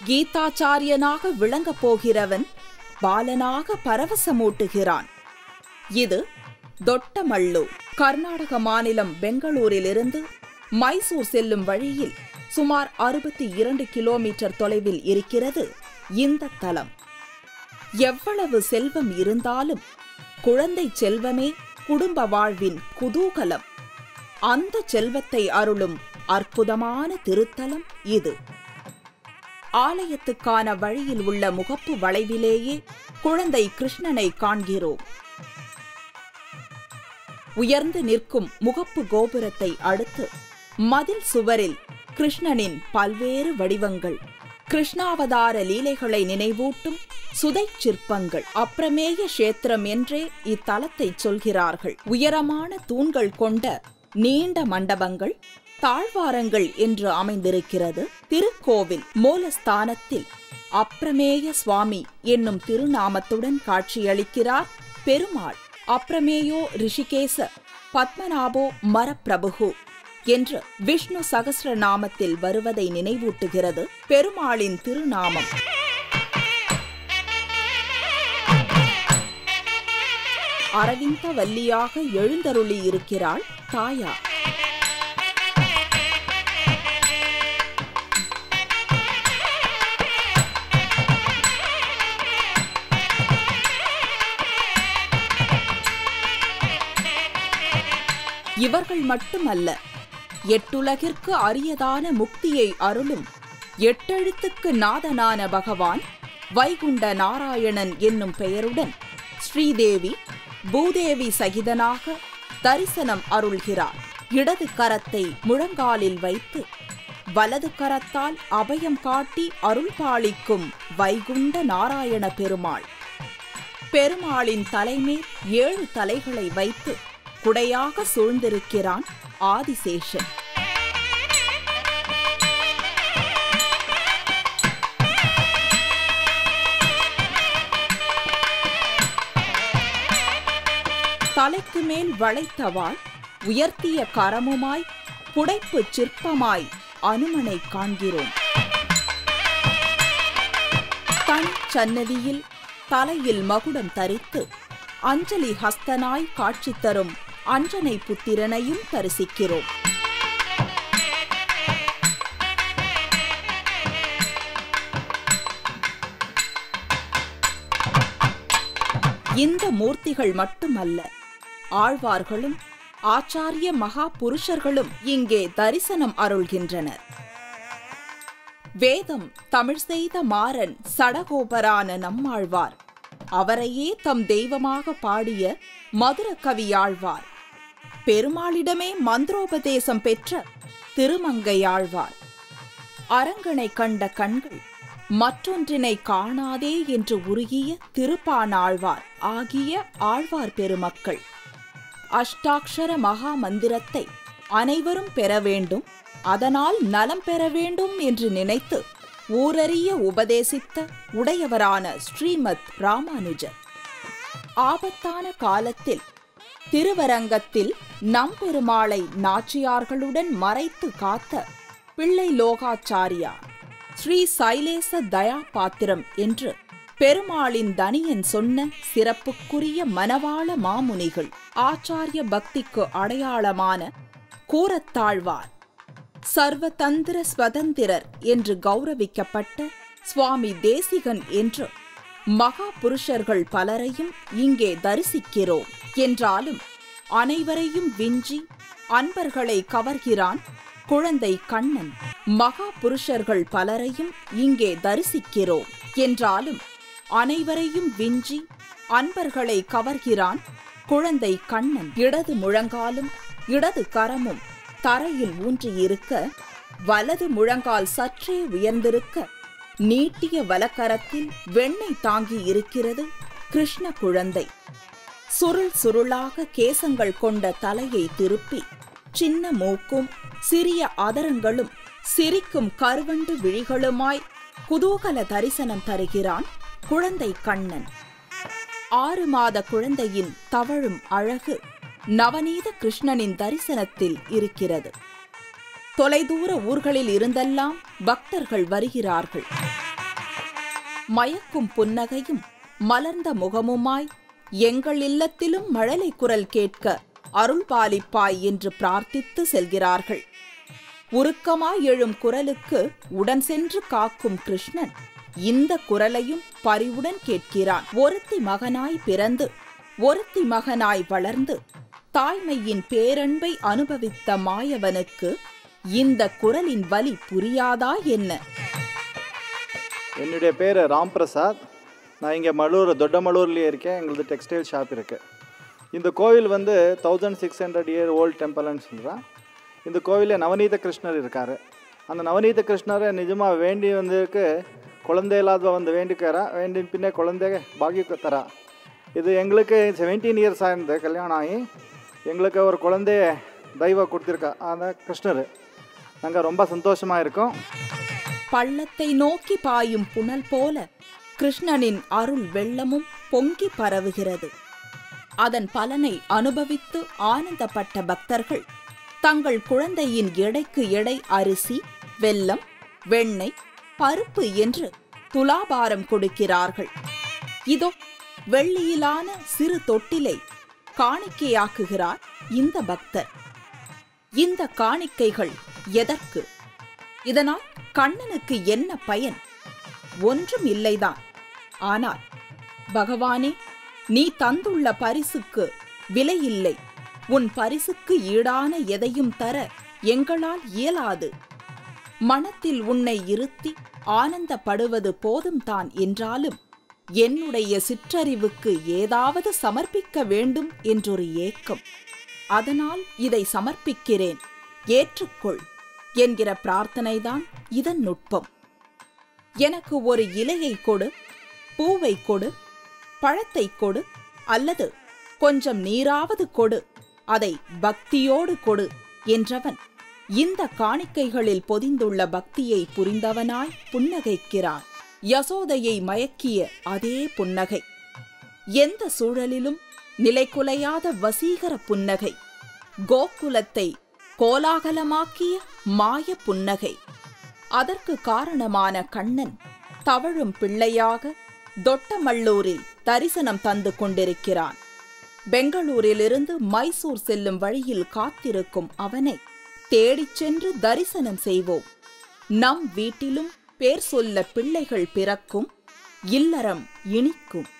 கீதாச்சாரியனாக விளங்கப் போகிறவன் பாலனாக பரவசமூட்டுகிறான் இது தொட்டமள்ளு கர்நாடக மாநிலம் பெங்களூரிலிருந்து மைசூர் செல்லும் வழியில் சுமார் அறுபத்தி இரண்டு கிலோமீட்டர் தொலைவில் இருக்கிறது இந்த தலம் எவ்வளவு செல்வம் இருந்தாலும் குழந்தை செல்வமே குடும்ப வாழ்வின் குதூகலம் அந்த செல்வத்தை அருளும் அற்புதமான திருத்தலம் இது ஆலயத்துக்கான வழியில் உள்ள முகப்பு வளைவிலேயே குழந்தை கிருஷ்ணனை காண்கிறோம் உயர்ந்து நிற்கும் முகப்பு கோபுரத்தை அடுத்து மதில் சுவரில் கிருஷ்ணனின் பல்வேறு வடிவங்கள் கிருஷ்ணாவதார லீலைகளை நினைவூட்டும் சுதை சிற்பங்கள் அப்பிரமேய கஷேத்திரம் என்றே இத்தலத்தை சொல்கிறார்கள் உயரமான தூண்கள் கொண்ட நீண்ட மண்டபங்கள் தாழ்வாரங்கள் என்று அமைந்திருக்கிறது திருக்கோவில் மூலஸ்தானத்தில் அப்பிரமேய சுவாமி என்னும் திருநாமத்துடன் காட்சியளிக்கிறார் பெருமாள் அப்பிரமேயோ ரிஷிகேச பத்மநாபோ மரப்பிரபுகு என்று விஷ்ணு சகஸ்ர நாமத்தில் வருவதை நினைவூட்டுகிறது பெருமாளின் திருநாமம் அரவிந்த வல்லியாக எழுந்தருளி இருக்கிறாள் தாயா இவர்கள் மட்டுமல்ல எட்டுலகிற்கு அரியதான முக்தியை அருளும் எட்டெழுத்துக்கு நாதனான பகவான் வைகுண்ட நாராயணன் என்னும் பெயருடன் ஸ்ரீதேவி பூதேவி சகிதனாக தரிசனம் அருள்கிறார் இடது கரத்தை முழங்காலில் வைத்து வலது கரத்தால் அபயம் காட்டி அருள் பாலிக்கும் வைகுண்ட நாராயண பெருமாள் பெருமாளின் தலைமேல் ஏழு தலைகளை வைத்து குடையாக சூழ்ந்திருக்கிறான் ஆதிசேஷன் தலைக்கு மேல் வளைத்தவாள் உயர்த்திய கரமுமாய் புடைப்பு சிற்பமாய் அனுமனை காண்கிறோம் தன் சன்னதியில் தலையில் மகுடம் தரித்து அஞ்சலி ஹஸ்தனாய் காட்சி தரும் அஞ்சனை புத்திரனையும் தரிசிக்கிறோம் இந்த மூர்த்திகள் மட்டுமல்ல ஆழ்வார்களும் ஆச்சாரிய மகா புருஷர்களும் இங்கே தரிசனம் அருள்கின்றனர் வேதம் தமிழ் செய்த மாறன் சடகோபரான நம்மாழ்வார் அவரையே தம் தெய்வமாக பாடிய மதுர கவியாழ்வார் பெருமாளிடமே மந்திரோபதேசம் பெற்ற திருமங்கையாழ்வார் அரங்கனை கண்ட கண்கள் மற்றொன்றினை காணாதே என்று உருகிய திருப்பானாழ்வார் ஆகிய ஆழ்வார் பெருமக்கள் அஷ்டாக்ஷர மகா மந்திரத்தை அனைவரும் பெற வேண்டும் அதனால் நலம் பெற வேண்டும் என்று நினைத்து ஊரறிய உபதேசித்த உடையவரான ஸ்ரீமத் ராமானுஜர் ஆபத்தான காலத்தில் திருவரங்கத்தில் நம்பெருமாளை நாச்சியார்களுடன் மறைத்து காத்த பிள்ளை லோகாச்சாரியார் ஸ்ரீ சைலேச தயா பாத்திரம் என்று பெருமாளின் தனியன் சொன்ன சிறப்புக்குரிய மனவாள மாமுனிகள் ஆச்சாரிய பக்திக்கு அடையாளமான கூரத்தாழ்வார் சர்வதந்திர ஸ்வதந்திரர் என்று கௌரவிக்கப்பட்ட சுவாமி தேசிகன் என்று மகா புருஷர்கள் பலரையும் இங்கே தரிசிக்கிறோம் என்றாலும் அனைவரையும் விஞ்சி அன்பர்களை கவர்கிறான் குழந்தை கண்ணன் மகா புருஷர்கள் பலரையும் இங்கே தரிசிக்கிறோம் என்றாலும் அனைவரையும் விஞ்சி அன்பர்களை கவர்கிறான் குழந்தை கண்ணன் இடது முழங்காலும் இடது கரமும் தரையில் ஊன்றியிருக்க வலது முழங்கால் சற்றே உயர்ந்திருக்க நீட்டிய வலக்கரத்தில் வெண்ணெய் தாங்கி இருக்கிறது கிருஷ்ண குழந்தை சுருள் சுருளாக கேசங்கள் கொண்ட தலையை திருப்பி சின்ன மூக்கும் சிறிய அதரங்களும் சிரிக்கும் கருவண்டு விழிகளுமாய் குதூகல தரிசனம் தருகிறான் குழந்தை கண்ணன் ஆறு மாத குழந்தையின் தவழும் அழகு நவநீத கிருஷ்ணனின் தரிசனத்தில் இருக்கிறது தொலைதூர ஊர்களில் இருந்தெல்லாம் பக்தர்கள் வருகிறார்கள் மயக்கும் புன்னகையும் மலர்ந்த முகமுமாய் எங்கள் இல்லத்திலும் மழலை குரல் கேட்க அருள் பாலிப்பாய் என்று பிரார்த்தித்து செல்கிறார்கள் உருக்கமாய் எழும் குரலுக்கு உடன் சென்று காக்கும் கிருஷ்ணன் இந்த குரலையும் பரிவுடன் கேட்கிறான் ஒருத்தி மகனாய் பிறந்து ஒருத்தி மகனாய் வளர்ந்து தாய்மையின் பேரன்பை அனுபவித்த மாயவனுக்கு இந்த குரலின் வலி புரியாதா என்ன என்னுடைய பேர் ராம் பிரசாத் நான் இங்கே மலூர் தொட்டமலூர்லேயே இருக்கேன் எங்களது டெக்ஸ்டைல் ஷாப் இருக்குது இந்த கோவில் வந்து thousand six hundred year old டெம்பிள்னு சொல்கிறான் இந்த கோவிலில் நவநீத கிருஷ்ணர் இருக்கார் அந்த நவநீத கிருஷ்ணரை நிஜமாக வேண்டி வந்ததுக்கு குழந்தை இல்லாத வந்து வேண்டிக்கிறா வேண்டி பின்னே குழந்தை பாக்கிய தரா இது எங்களுக்கு செவன்டீன் இயர்ஸ் ஆயிருந்தது கல்யாணம் ஆகி எங்களுக்கு ஒரு குழந்தைய தெய்வ கொடுத்துருக்கா அந்த கிருஷ்ணர் நாங்கள் ரொம்ப சந்தோஷமாக இருக்கோம் பள்ளத்தை நோக்கி பாயும் புனல் போல கிருஷ்ணனின் அருள் வெள்ளமும் பொங்கி பரவுகிறது அதன் பலனை அனுபவித்து ஆனந்தப்பட்ட பக்தர்கள் தங்கள் குழந்தையின் எடைக்கு எடை அரிசி வெல்லம் வெண்ணெய் பருப்பு என்று துலாபாரம் கொடுக்கிறார்கள் இதோ வெள்ளியிலான சிறு தொட்டிலை காணிக்கையாக்குகிறார் இந்த பக்தர் இந்த காணிக்கைகள் எதற்கு இதனால் கண்ணனுக்கு என்ன பயன் ஒன்றும் இல்லைதான் ஆனால் பகவானே நீ தந்துள்ள பரிசுக்கு விலையில்லை உன் பரிசுக்கு ஈடான எதையும் தர எங்களால் இயலாது மனத்தில் உன்னை இருத்தி ஆனந்தப்படுவது போதும் தான் என்றாலும் என்னுடைய சிற்றறிவுக்கு ஏதாவது சமர்ப்பிக்க வேண்டும் என்றொரு ஏக்கம் அதனால் இதை சமர்ப்பிக்கிறேன் ஏற்றுக்கொள் என்கிற பிரார்த்தனைதான் இதன் நுட்பம் எனக்கு ஒரு இலையை கொடு பூவை கொடு பழத்தை கொடு அல்லது கொஞ்சம் நீராவது கொடு அதை பக்தியோடு கொடு என்றவன் இந்த காணிக்கைகளில் பொதிந்துள்ள பக்தியை புரிந்தவனாய் புன்னகைக்கிறான் யசோதையை மயக்கிய அதே புன்னகை எந்த சூழலிலும் நிலைகுலையாத வசீகர புன்னகை கோகுலத்தை கோலாகலமாக்கிய மாய புன்னகை அதற்கு காரணமான கண்ணன் தவழும் பிள்ளையாக தொட்டமல்லூரில் தரிசனம் தந்து கொண்டிருக்கிறான் பெங்களூரிலிருந்து மைசூர் செல்லும் வழியில் காத்திருக்கும் அவனை தேடிச் சென்று தரிசனம் செய்வோம் நம் வீட்டிலும் பேர் சொல்ல பிள்ளைகள் பிறக்கும் இல்லறம் இனிக்கும்